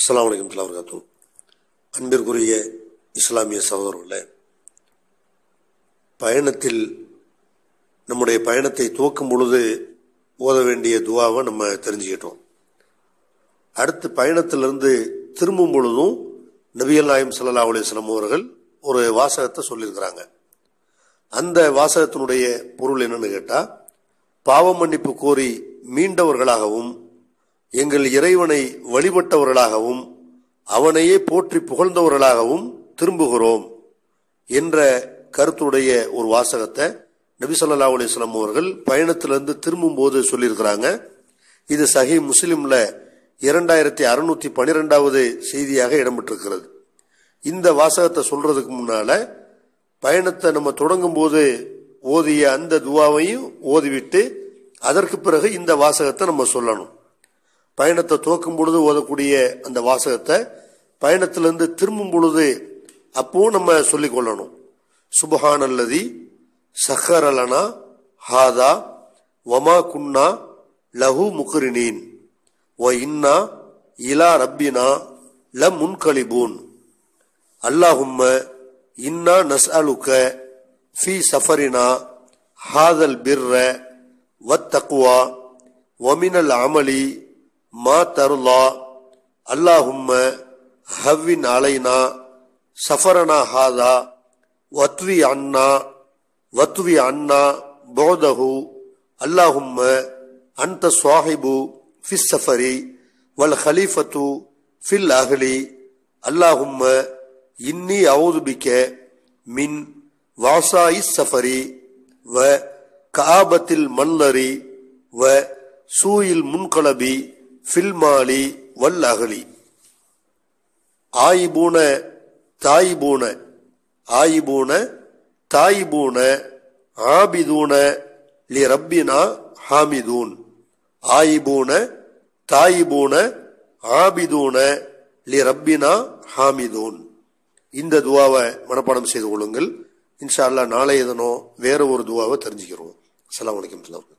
அஸ்ஸலாமு அலைக்கும் வரகாத்து அன்பிற்குரிய இஸ்லாமிய சகோதரர்களே பயணத்தில் நம்முடைய பயணத்தை துவக்கும் பொழுது ஓத வேண்டிய துவாவை நம்ம தெரிஞ்சுக்கிட்டோம் அடுத்து பயணத்திலிருந்து திரும்பும் பொழுதும் நபிகள் நாயம் ஸல்லல்லாஹு அலைஹி வஸல்லம் அவர்கள் ஒரு வாசகத்தை சொல்லியிருக்கிறாங்க அந்த வாசகத்தினுடைய பொருள் என்னன்னு கேட்டா பாவ மன்னிப்பு கோரி மீண்டவர்களாகவும் எங்கள் இறைவனை வழிபட்டவர்களாகவும் அவனையே போற்றி புகழ்ந்தவர்களாகவும் திரும்புகிறோம் என்ற கருத்துடைய ஒரு வாசகத்தை நபி ஸல்லல்லாஹு அலைஹி வஸல்லம் அவர்கள் பயணத்திலிருந்து திரும்பும் போது சொல்லியிருக்கிறாங்க இது சஹி முஸ்லிம்ல இரண்டாயிரத்தி அறுநூத்தி பனிரெண்டாவது செய்தியாக இடம்பெற்றிருக்கிறது இந்த வாசகத்தை சொல்றதுக்கு முன்னால பயணத்தை நம்ம தொடங்கும் போது ஓதிய அந்த துவாவையும் ஓதிவிட்டு அதற்கு பிறகு இந்த வாசகத்தை நம்ம சொல்லணும் பயணத்தை துவக்கும் பொழுது ஓதக்கூடிய அந்த வாசகத்தை பயணத்திலிருந்து திரும்பும் பொழுது அப்போ நம்ம சொல்லிக் கொள்ளணும் சுபஹானல்லதி சஹரலனா ஹாதா வமா குன்னா லஹு முக்ரினீன் வ இன்னா இலா ரப்பினா ல முன்கலிபூன் அல்லாஹும்ம இன்னா நஸ்அலுக்க ஃபி சஃபரினா ஹாதல் பிர்ர வத்தக்வா வமினல் அமலி மா தருலா அல்லாஹும்ம ஹவ்வின் அலைனா சஃபரனா ஹாதா வத்வி அண்ணா வத்வி அண்ணா போதஹு அல்லாஹும்ம அன்த சுவாஹிபு ஃபிஸ் சஃபரி வல் ஹலீஃபத்து ஃபில் அஹ்லி அல்லாஹும்ம இன்னி அவுது பிக்க மின் வாசாயி சஃபரி வ காபத்தில் மல்லரி வ சூயில் முன்கலபி ஃபில் மாலி வல் அகலி ஆயிபூன தாயிபூன ஆயிபூன தாயிபூன ஆபிதூன லி ரப்பினா ஹாமிதூன் ஆயிபூன தாயிபூன ஆபிதூன லி ரப்பினா ஹாமிதூன் இந்த துவாவை மனப்பாடம் செய்து கொள்ளுங்கள் இன்ஷா அல்லாஹ் நாளைய தினம் வேற ஒரு துவாவை தெரிஞ்சுக்கிறோம் அஸ்ஸலாமு அலைக்கும்